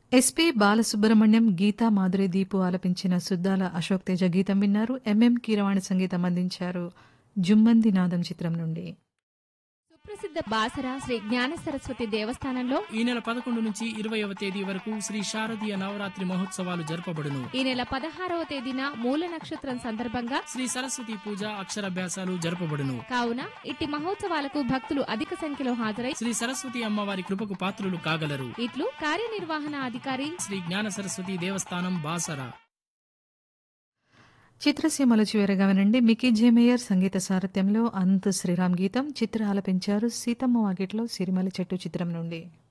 SP Balasubrahmanyam Geetha Madhuri Deepu ఆలపించిన సుద్దాల అశోక్ తేజ గీతం విన్నారు ఎంఎం కీరవాణి సంగీతం అందించారు జుమ్మంది నాదం చిత్రం నుండి సుప్రసిద్ధ బాసర శ్రీ జ్ఞాన సరస్వతి దేవస్థానంలో ఈ నెల పదకొండు నుంచి ఇరవయవ తేదీ వరకు శ్రీ శారదీయ నవరాత్రి మహోత్సవాలు జరపబడును ఈ నెల పదహారవ తేదీన మూల నక్షత్రం సందర్భంగా శ్రీ సరస్వతి పూజ అక్షరాభ్యాసాలు జరపబడును కావున ఇట్టి మహోత్సవాలకు భక్తులు అధిక సంఖ్యలో హాజరై శ్రీ సరస్వతి అమ్మవారి కృపకు పాత్రులు కాగలరు ఇట్లు కార్యనిర్వహణ అధికారి శ్రీ జ్ఞాన సరస్వతి దేవస్థానం బాసర చిత్రసీమల చివరగా వినండి మికీ జేమేయర్ సంగీత సారథ్యంలో అంత్ శ్రీరామ్ గీతం చిత్ర ఆలపించారు సీతమ్మ వాకిట్లో సిరిమల చెట్టు చిత్రం నుండి